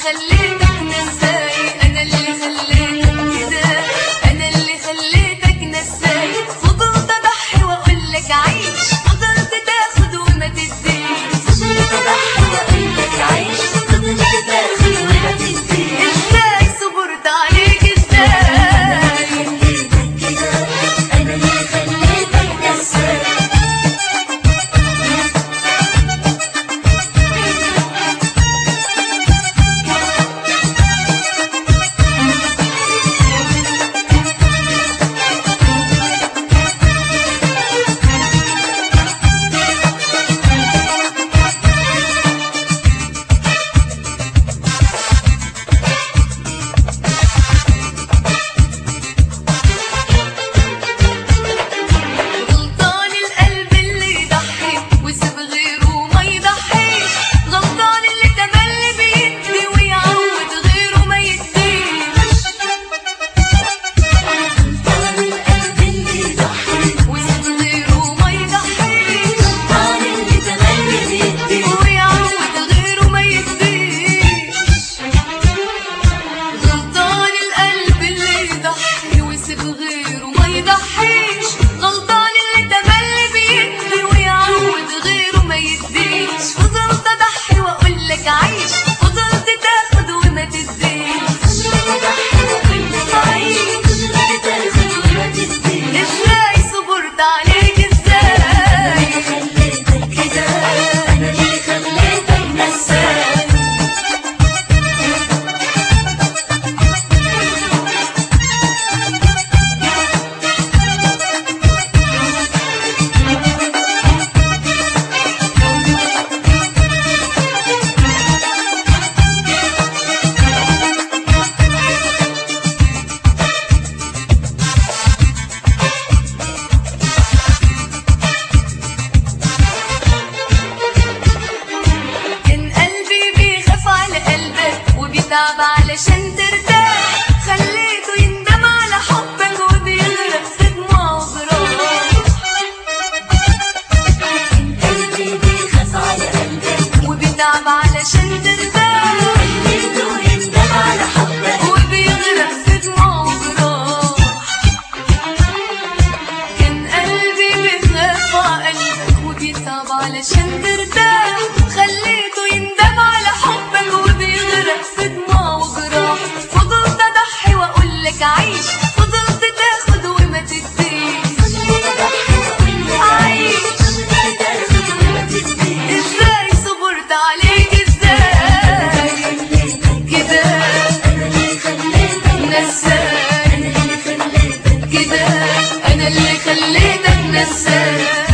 خليتك نساي انا اللي خليتك كده انا اللي خليتك نساي فضلت اضحي واقول لك عيش فضلت تاخد وما تديش فضلت اضحي واقول لك عيش فضلت تاخد وما تديش ازاي صبرت عليك ازاي خليتك كده انا اللي خليتك نساي غلطان القلب اللي يضحي ويسيب غيره ما يضحيش غلطان اللي تملي بيدي ويعود غيره ما يديش طال القلب اللي يضحي ويسيب غيره ما يضحيش طال اللي تملي بيدي ويعود غيره ما يديش غلطان القلب اللي يضحي ويسيب غيره ما يضحيش غلطان اللي تملي بيدي ويعود غيره ما يديش فضلت اضحي واقول لك عيش فضلت تاخد وما تديش فضلت اضحي واقول لك عيش فضلت تاخد وما تديش ازاي صبرت عليك ازاي خليتك كده انا اللي خليتك نساي كان قلبي بيخاف على قلبك وبيتعب علشان ترتاح خليته يندم على حبك وبيغرق في دموع وجراح قلبي بيخاف على قلبك وبيتعب علشان ترتاح خليته يندم على حبك وبيغرق في دموع وجراح كان قلبي بيخاف على قلبك وبيتعب علشان ترتاح خليته يندم على حبك وبيغرق في دموع وجراح فضلت اضحي واقول لك عيش فضلت تاخد وما تديش فضلت اضحي واقول لك عيش فضلت تاخد وما تديش ازاي صبرت عليك ازاي خليتك كده انا اللي خليتك نساي انا اللي خليتك كده انا اللي خليتك نساي